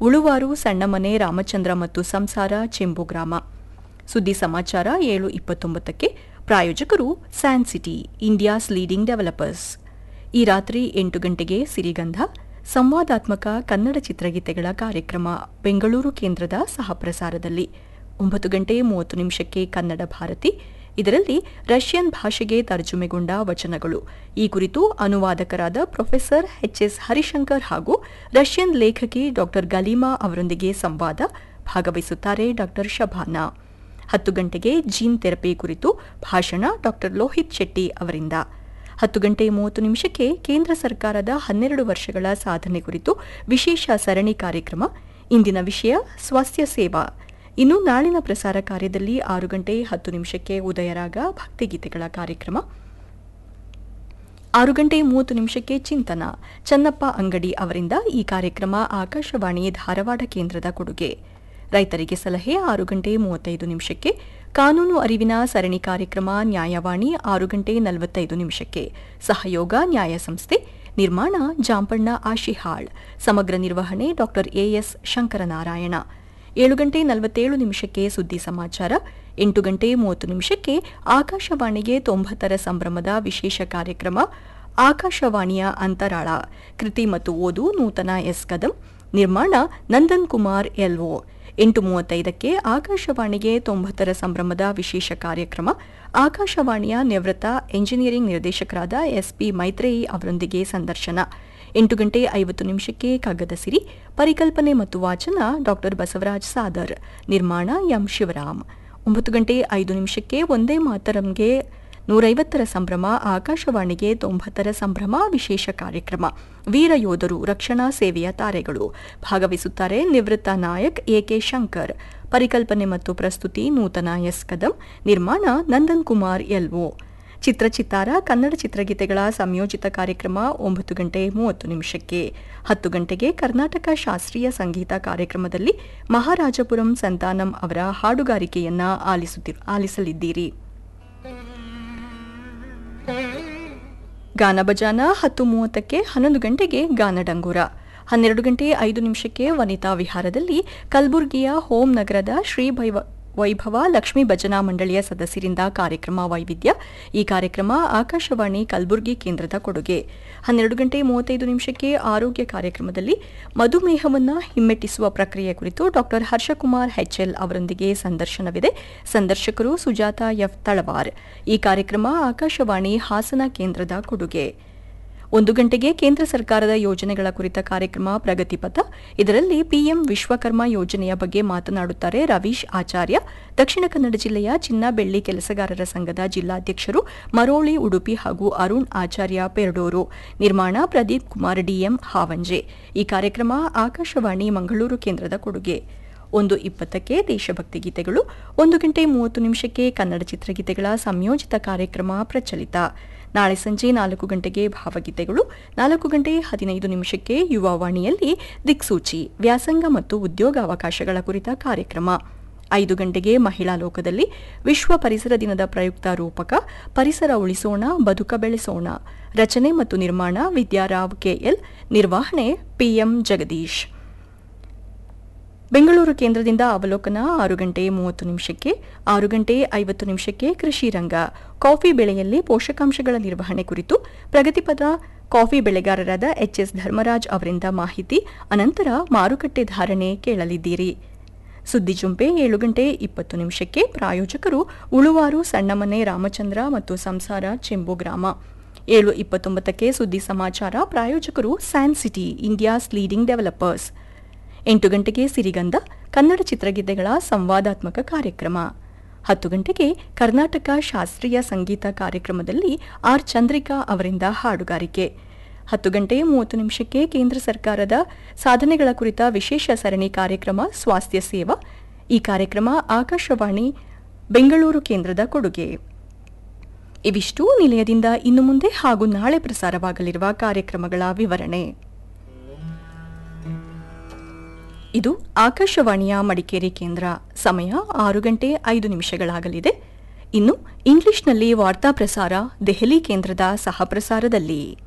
ಉಳುವಾರು ಸಣ್ಣಮನೆ ರಾಮಚಂದ್ರ ಮತ್ತು ಸಂಸಾರ ಚೆಂಬು ಗ್ರಾಮ ಸುದ್ದಿ ಸಮಾಚಾರ ಏಳು ಇಪ್ಪತ್ತೊಂಬತ್ತಕ್ಕೆ ಪ್ರಾಯೋಜಕರು San City India's leading developers ಈ ರಾತ್ರಿ ಎಂಟು ಗಂಟೆಗೆ ಸಿರಿಗಂಧ ಸಂವಾದಾತ್ಮಕ ಕನ್ನಡ ಚಿತ್ರಗೀತೆಗಳ ಕಾರ್ಯಕ್ರಮ ಬೆಂಗಳೂರು ಕೇಂದ್ರದ ಸಹಪ್ರಸಾರದಲ್ಲಿ ಒಂಬತ್ತು ಗಂಟೆ ಮೂವತ್ತು ನಿಮಿಷಕ್ಕೆ ಕನ್ನಡ ಭಾರತಿ ಇದರಲ್ಲಿ ರಷ್ಯನ್ ಭಾಷೆಗೆ ತರ್ಜುಮೆಗೊಂಡ ವಚನಗಳು ಈ ಕುರಿತು ಅನುವಾದಕರಾದ ಪ್ರೊಫೆಸರ್ ಎಚ್ಎಸ್ ಹರಿಶಂಕರ್ ಹಾಗೂ ರಷ್ಯನ್ ಲೇಖಕಿ ಡಾ ಗಲೀಮಾ ಅವರೊಂದಿಗೆ ಸಂವಾದ ಭಾಗವಹಿಸುತ್ತಾರೆ ಡಾ ಶಭಾನಾ ಹತ್ತು ಗಂಟೆಗೆ ಜೀನ್ ಥೆರಪಿ ಕುರಿತು ಭಾಷಣ ಡಾ ಲೋಹಿತ್ ಶೆಟ್ಟಿ ಅವರಿಂದ ಹತ್ತು ಗಂಟೆ ಮೂವತ್ತು ನಿಮಿಷಕ್ಕೆ ಕೇಂದ್ರ ಸರ್ಕಾರದ ಹನ್ನೆರಡು ವರ್ಷಗಳ ಸಾಧನೆ ಕುರಿತು ವಿಶೇಷ ಸರಣಿ ಕಾರ್ಯಕ್ರಮ ಇಂದಿನ ವಿಷಯ ಸ್ವಾಸ್ಥ್ಯ ಸೇವಾ ಇನ್ನು ನಾಳಿನ ಪ್ರಸಾರ ಕಾರ್ಯದಲ್ಲಿ ಆರು ಗಂಟೆ ಹತ್ತು ನಿಮಿಷಕ್ಕೆ ಉದಯರಾಗ ಭಕ್ತಿಗೀತೆಗಳ ಕಾರ್ಯಕ್ರಮ ಆರು ಗಂಟೆ ಮೂವತ್ತು ನಿಮಿಷಕ್ಕೆ ಚಿಂತನ ಚನ್ನಪ್ಪ ಅಂಗಡಿ ಅವರಿಂದ ಈ ಕಾರ್ಯಕ್ರಮ ಆಕಾಶವಾಣಿ ಧಾರವಾಡ ಕೇಂದ್ರದ ಕೊಡುಗೆ ರೈತರಿಗೆ ಸಲಹೆ ಆರು ಗಂಟೆ ಮೂವತ್ತೈದು ನಿಮಿಷಕ್ಕೆ ಕಾನೂನು ಅರಿವಿನ ಸರಣಿ ಕಾರ್ಯಕ್ರಮ ನ್ಯಾಯವಾಣಿ ಆರು ಗಂಟೆ ನಲವತ್ತೈದು ನಿಮಿಷಕ್ಕೆ ಸಹಯೋಗ ನ್ಯಾಯ ಸಂಸ್ಥೆ ನಿರ್ಮಾಣ ಜಾಂಪಣ್ಣ ಆಶಿಹಾಳ್ ಸಮಗ್ರ ನಿರ್ವಹಣೆ ಡಾ ಎಎಸ್ ಶಂಕರನಾರಾಯಣ ಏಳು ಗಂಟೆ ನಲವತ್ತೇಳು ನಿಮಿಷಕ್ಕೆ ಸುದ್ದಿ ಸಮಾಚಾರ ಎಂಟು ಗಂಟೆ ಮೂವತ್ತು ನಿಮಿಷಕ್ಕೆ ಆಕಾಶವಾಣಿಗೆ ತೊಂಬತ್ತರ ಸಂಭ್ರಮದ ವಿಶೇಷ ಕಾರ್ಯಕ್ರಮ ಆಕಾಶವಾಣಿಯ ಅಂತರಾಳ ಕೃತಿ ಮತ್ತು ಓದು ನೂತನ ಎಸ್ ಕದಂ ನಿರ್ಮಾಣ ನಂದನ್ ಕುಮಾರ್ ಎಲ್ಒ ಎಂಟು ಮೂವತ್ತೈದಕ್ಕೆ ಆಕಾಶವಾಣಿಗೆ ತೊಂಬತ್ತರ ಸಂಭ್ರಮದ ವಿಶೇಷ ಕಾರ್ಯಕ್ರಮ ಆಕಾಶವಾಣಿಯ ನಿವೃತ್ತ ಎಂಜಿನಿಯರಿಂಗ್ ನಿರ್ದೇಶಕರಾದ ಎಸ್ಪಿ ಮೈತ್ರೇಯಿ ಅವರೊಂದಿಗೆ ಸಂದರ್ಶನ ಎಂಟು ಗಂಟೆ ಐವತ್ತು ನಿಮಿಷಕ್ಕೆ ಕಗ್ಗದ ಸಿರಿ ಪರಿಕಲ್ಪನೆ ಮತ್ತು ವಾಚನ ಡಾ ಬಸವರಾಜ್ ಸಾದರ್ ನಿರ್ಮಾಣ ಎಂ ಶಿವರಾಮ್ ಒಂಬತ್ತು ಗಂಟೆ ಐದು ನಿಮಿಷಕ್ಕೆ ಒಂದೇ ಮಾತರಂಗೆ ನೂರೈವತ್ತರ ಸಂಭ್ರಮ ಆಕಾಶವಾಣಿಗೆ ತೊಂಬತ್ತರ ಸಂಭ್ರಮ ವಿಶೇಷ ಕಾರ್ಯಕ್ರಮ ವೀರ ಯೋಧರು ರಕ್ಷಣಾ ಸೇವೆಯ ತಾರೆಗಳು ಭಾಗವಹಿಸುತ್ತಾರೆ ನಿವೃತ್ತ ನಾಯಕ್ ಎಕೆ ಶಂಕರ್ ಪರಿಕಲ್ಪನೆ ಮತ್ತು ಪ್ರಸ್ತುತಿ ನೂತನ ಎಸ್ ಕದಂ ನಿರ್ಮಾಣ ನಂದನ್ ಕುಮಾರ್ ಎಲ್ಒ ಚಿತ್ರಚಿತ್ತಾರ ಕನ್ನಡ ಚಿತ್ರಗೀತೆಗಳ ಸಂಯೋಜಿತ ಕಾರ್ಯಕ್ರಮ ಒಂಬತ್ತು ಗಂಟೆ ಮೂವತ್ತು ನಿಮಿಷಕ್ಕೆ ಹತ್ತು ಗಂಟೆಗೆ ಕರ್ನಾಟಕ ಶಾಸ್ತ್ರೀಯ ಸಂಗೀತ ಕಾರ್ಯಕ್ರಮದಲ್ಲಿ ಮಹಾರಾಜಪುರಂ ಸಂತಾನಂ ಅವರ ಹಾಡುಗಾರಿಕೆಯನ್ನ ಆಲಿಸುತ್ತಿ ಆಲಿಸಲಿದ್ದೀರಿ ಗಾನ ಬಜಾನ ಹತ್ತು ಮೂವತ್ತಕ್ಕೆ ಹನ್ನೊಂದು ಗಂಟೆಗೆ ಗಾನ ಡಂಗೂರ ಹನ್ನೆರಡು ಗಂಟೆ ಐದು ನಿಮಿಷಕ್ಕೆ ವನಿತಾ ವಿಹಾರದಲ್ಲಿ ಕಲಬುರಗಿಯ ಹೋಂ ನಗರದ ಶ್ರೀ ಭೈವ ವೈಭವ ಲಕ್ಷ್ಮೀ ಭಜನಾ ಮಂಡಳಿಯ ಸದಸ್ಯರಿಂದ ಕಾರ್ಯಕ್ರಮ ವೈವಿಧ್ಯ ಈ ಕಾರ್ಯಕ್ರಮ ಆಕಾಶವಾಣಿ ಕಲಬುರಗಿ ಕೇಂದ್ರದ ಕೊಡುಗೆ ಹನ್ನೆರಡು ಗಂಟೆ ಮೂವತ್ತೈದು ನಿಮಿಷಕ್ಕೆ ಆರೋಗ್ಯ ಕಾರ್ಯಕ್ರಮದಲ್ಲಿ ಮಧುಮೇಹವನ್ನು ಹಿಮ್ಮೆಟ್ಟಿಸುವ ಪ್ರಕ್ರಿಯೆ ಕುರಿತು ಡಾಕ್ಟರ್ ಹರ್ಷಕುಮಾರ್ ಹೆಚ್ಎಲ್ ಅವರೊಂದಿಗೆ ಸಂದರ್ಶನವಿದೆ ಸಂದರ್ಶಕರು ಸುಜಾತ ಎಫ್ ತಳವಾರ್ ಈ ಕಾರ್ಯಕ್ರಮ ಆಕಾಶವಾಣಿ ಹಾಸನ ಕೇಂದ್ರದ ಕೊಡುಗೆ ಒಂದು ಗಂಟೆಗೆ ಕೇಂದ್ರ ಸರ್ಕಾರದ ಯೋಜನೆಗಳ ಕುರಿತ ಕಾರ್ಯಕ್ರಮ ಪ್ರಗತಿಪಥ ಇದರಲ್ಲಿ ಪಿಎಂ ವಿಶ್ವಕರ್ಮ ಯೋಜನೆಯ ಬಗ್ಗೆ ಮಾತನಾಡುತ್ತಾರೆ ರವೀಶ್ ಆಚಾರ್ಯ ದಕ್ಷಿಣ ಕನ್ನಡ ಜಿಲ್ಲೆಯ ಚಿನ್ನ ಬೆಳ್ಳಿ ಕೆಲಸಗಾರರ ಸಂಘದ ಜಿಲ್ಲಾಧ್ಯಕ್ಷರು ಮರೋಳಿ ಉಡುಪಿ ಹಾಗೂ ಅರುಣ್ ಆಚಾರ್ಯ ಪೆರಡೂರು ನಿರ್ಮಾಣ ಪ್ರದೀಪ್ ಕುಮಾರ್ ಡಿಎಂ ಹಾವಂಜೆ ಈ ಕಾರ್ಯಕ್ರಮ ಆಕಾಶವಾಣಿ ಮಂಗಳೂರು ಕೇಂದ್ರದ ಕೊಡುಗೆ ಒಂದು ಇಪ್ಪತ್ತಕ್ಕೆ ದೇಶಭಕ್ತಿ ಗೀತೆಗಳು ಒಂದು ಗಂಟೆ ಮೂವತ್ತು ನಿಮಿಷಕ್ಕೆ ಕನ್ನಡ ಚಿತ್ರಗೀತೆಗಳ ಸಂಯೋಜಿತ ಕಾರ್ಯಕ್ರಮ ಪ್ರಚಲಿತ ನಾಳೆ ಸಂಜೆ ನಾಲ್ಕು ಗಂಟೆಗೆ ಭಾವಗೀತೆಗಳು ನಾಲ್ಕು ಗಂಟೆ ಹದಿನೈದು ನಿಮಿಷಕ್ಕೆ ಯುವವಾಣಿಯಲ್ಲಿ ದಿಕ್ಸೂಚಿ ವ್ಯಾಸಂಗ ಮತ್ತು ಉದ್ಯೋಗಾವಕಾಶಗಳ ಕುರಿತ ಕಾರ್ಯಕ್ರಮ ಐದು ಗಂಟೆಗೆ ಮಹಿಳಾ ಲೋಕದಲ್ಲಿ ವಿಶ್ವ ಪರಿಸರ ದಿನದ ಪ್ರಯುಕ್ತ ರೂಪಕ ಪರಿಸರ ಉಳಿಸೋಣ ಬದುಕ ಬೆಳೆಸೋಣ ರಚನೆ ಮತ್ತು ನಿರ್ಮಾಣ ವಿದ್ಯಾರಾವ್ ಕೆಎಲ್ ನಿರ್ವಹಣೆ ಪಿಎಂ ಜಗದೀಶ್ ಬೆಂಗಳೂರು ಕೇಂದ್ರದಿಂದ ಅವಲೋಕನ ಆರು ಗಂಟೆ ಮೂವತ್ತು ನಿಮಿಷಕ್ಕೆ ಆರು ಗಂಟೆ ಐವತ್ತು ನಿಮಿಷಕ್ಕೆ ಕೃಷಿ ರಂಗ ಕಾಫಿ ಬೆಳೆಯಲ್ಲಿ ಪೋಷಕಾಂಶಗಳ ನಿರ್ವಹಣೆ ಕುರಿತು ಪ್ರಗತಿಪದ ಕಾಫಿ ಬೆಳೆಗಾರರಾದ ಎಚ್ಎಸ್ ಧರ್ಮರಾಜ್ ಅವರಿಂದ ಮಾಹಿತಿ ಅನಂತರ ಮಾರುಕಟ್ಟೆ ಧಾರಣೆ ಕೇಳಲಿದ್ದೀರಿ ಸುದ್ದಿ ಜುಂಪೆ ಏಳು ಗಂಟೆ ಇಪ್ಪತ್ತು ನಿಮಿಷಕ್ಕೆ ಪ್ರಾಯೋಜಕರು ಉಳುವಾರು ಸಣ್ಣಮನೆ ರಾಮಚಂದ್ರ ಮತ್ತು ಸಂಸಾರ ಚೆಂಬು ಗ್ರಾಮ ಏಳು ಇಪ್ಪತ್ತೊಂಬತ್ತಕ್ಕೆ ಸುದ್ದಿ ಸಮಾಚಾರ ಪ್ರಾಯೋಜಕರು San City India's leading developers ಎಂಟು ಗಂಟೆಗೆ ಸಿರಿಗಂಧ ಕನ್ನಡ ಚಿತ್ರಗೀತೆಗಳ ಸಂವಾದಾತ್ಮಕ ಕಾರ್ಯಕ್ರಮ ಹತ್ತು ಗಂಟೆಗೆ ಕರ್ನಾಟಕ ಶಾಸ್ತ್ರೀಯ ಸಂಗೀತ ಕಾರ್ಯಕ್ರಮದಲ್ಲಿ ಆರ್ ಚಂದ್ರಿಕಾ ಅವರಿಂದ ಹಾಡುಗಾರಿಕೆ ಹತ್ತು ಗಂಟೆ ಮೂವತ್ತು ನಿಮಿಷಕ್ಕೆ ಕೇಂದ್ರ ಸರ್ಕಾರದ ಸಾಧನೆಗಳ ಕುರಿತ ವಿಶೇಷ ಸರಣಿ ಕಾರ್ಯಕ್ರಮ ಸ್ವಾಸ್ಥ್ಯ ಸೇವಾ ಈ ಕಾರ್ಯಕ್ರಮ ಆಕಾಶವಾಣಿ ಬೆಂಗಳೂರು ಕೇಂದ್ರದ ಕೊಡುಗೆ ಇವಿಷ್ಟು ನಿಲಯದಿಂದ ಇನ್ನು ಮುಂದೆ ಹಾಗೂ ನಾಳೆ ಪ್ರಸಾರವಾಗಲಿರುವ ಕಾರ್ಯಕ್ರಮಗಳ ವಿವರಣೆ ಇದು ಆಕಾಶವಾಣಿಯ ಮಡಿಕೇರಿ ಕೇಂದ್ರ ಸಮಯ ಆರು ಗಂಟೆ ಐದು ನಿಮಿಷಗಳಾಗಲಿದೆ ಇನ್ನು ಇಂಗ್ಲಿಷ್ನಲ್ಲಿ ವಾರ್ತಾ ಪ್ರಸಾರ ದೆಹಲಿ ಕೇಂದ್ರದ ಸಹ ಪ್ರಸಾರದಲ್ಲಿ